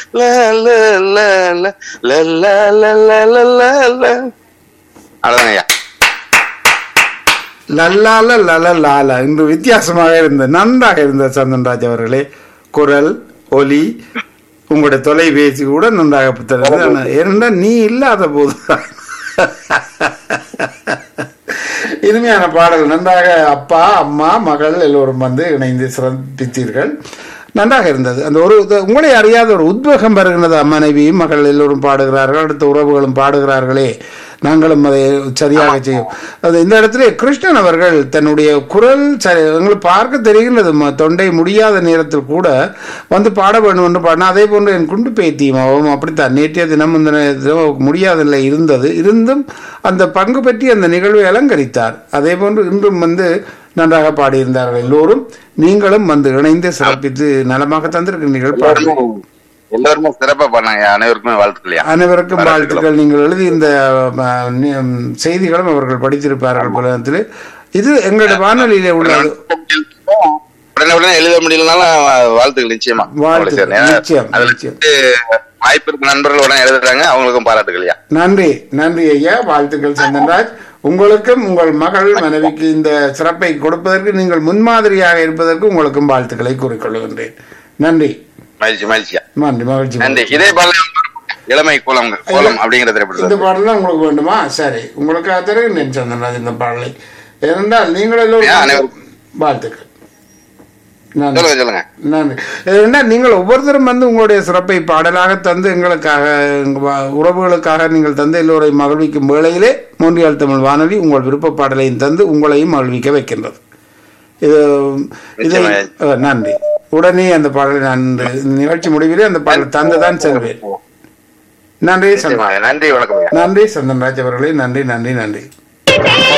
ல, ல, ல, ல, ல, ல, ல, ல, ல, ல, ல. அவ்வளவுதான் ஐயா லல்லால லல லால இன்று வித்தியாசமாக இருந்த நன்றாக இருந்த சந்தன்ராஜ் அவர்களே குரல் ஒலி உங்களுடைய தொலைபேசி கூட நன்றாக புத்தகம் ஆனால் ஏனென்றால் நீ இல்லாத போது இனிமையான பாடல் நன்றாக அப்பா அம்மா மகள் எல்லோரும் வந்து இணைந்து சிறப்பித்தீர்கள் நன்றாக இருந்தது அந்த ஒரு இது உங்களை அறியாத ஒரு உத்வேகம் வருகின்றது மனைவியும் மகள் எல்லோரும் பாடுகிறார்கள் அடுத்த உறவுகளும் பாடுகிறார்களே நாங்களும் அதை சரியாக செய்யும் அது இந்த இடத்துல கிருஷ்ணன் அவர்கள் தன்னுடைய குரல் சரி எங்களுக்கு பார்க்க தெரிகின்றது ம- தொண்டை முடியாத நேரத்தில் கூட வந்து பாட வேண்டும் என்று பாடினா அதே போன்று என் குண்டு பேத்தியும் அவவும் அப்படித்தான் நேற்றைய தினம் இந்த தினம் முடியாத நிலை இருந்தது இருந்தும் அந்த பங்கு பற்றி அந்த நிகழ்வை அலங்கரித்தார் அதே போன்று இன்றும் வந்து நன்றாக பாடியிருந்தார்கள் எல்லோரும் நீங்களும் வந்து இணைந்து சிறப்பித்து நலமாக தந்திருக்கிறீர்கள் பாடல் எல்லாருமே சிறப்பா பண்ணாங்க அனைவருக்குமே வாழ்த்துக்கலையா அனைவருக்கும் வாழ்த்துக்கள் நீங்கள் எழுதி இந்த அஹ், நி- செய்திகளும் அவர்கள் படித்திருப்பார்கள் புலகத்தில் இது எங்களுடைய வானொலியிலே உள்ளது உடனே உடனே எழுத முடியலனாலும் வாழ்த்துக்கள் நிச்சயமா வாழ்த்துக்கள், அவ்வளவு சரி. ஏன்னா, நிச்சயம், அதுல நிச்சயம். வந்து வாய்ப்பு இருக்க நண்பர்கள் உடனே எழுதுறாங்க அவங்களுக்கும் பாராட்டுக்கள்யா நன்றி நன்றி ஐயா வாழ்த்துக்கள் சந்தன்ராஜ் உங்களுக்கும் உங்கள் மகள் மனைவிக்கு இந்த சிறப்பை கொடுப்பதற்கு நீங்கள் முன்மாதிரியாக இருப்பதற்கு உங்களுக்கும் வாழ்த்துக்களை கூறிக்கொள்கின்றேன் நன்றி மகிழ்ச்சி மகிழ்ச்சியா நன்றி மகிழ்ச்சி நன்றி இதே போல இளமை கோலம் கோலம் அப்படிங்கிற இந்த திரைப்படத்தில் பாடல் தான் உங்களுக்கு வேண்டுமா சரி உங்களுக்கு தருகின்றேன் சந்திரராஜ் இந்த பாடலை ஏனென்றால் நீங்கள் ஏன் எல்லோரும் அனைவருக்கும்? வாழ்த்துக்கள் நன்றி சொல்லுங்க சொல்லுங்க நன்றி ஏனென்றால் நீங்கள் ஒவ்வொருத்தரும் வந்து உங்களுடைய சிறப்பை பாடலாக தந்து எங்களுக்காக எங்க வ- உறவுகளுக்காக நீங்கள் தந்து எல்லோரையும் மகிழ்விக்கும் வேளையிலே மூன்றியால் தமிழ் வானொலி உங்கள் விருப்ப பாடலையும் தந்து உங்களையும் மகிழ்விக்க வைக்கின்றது இது இதை நிச்சயமா. அஹ், நன்றி உடனே அந்த பாடலை நான் இந்த நிகழ்ச்சி முடிவிலே அந்த பாடல் தந்துதான் செல்வேன் நன்றி சந்தன் நிச்சயமாக. நன்றி வணக்கம் ஐயா நன்றி சந்தன்ராஜ் அவர்களே நன்றி நன்றி நன்றி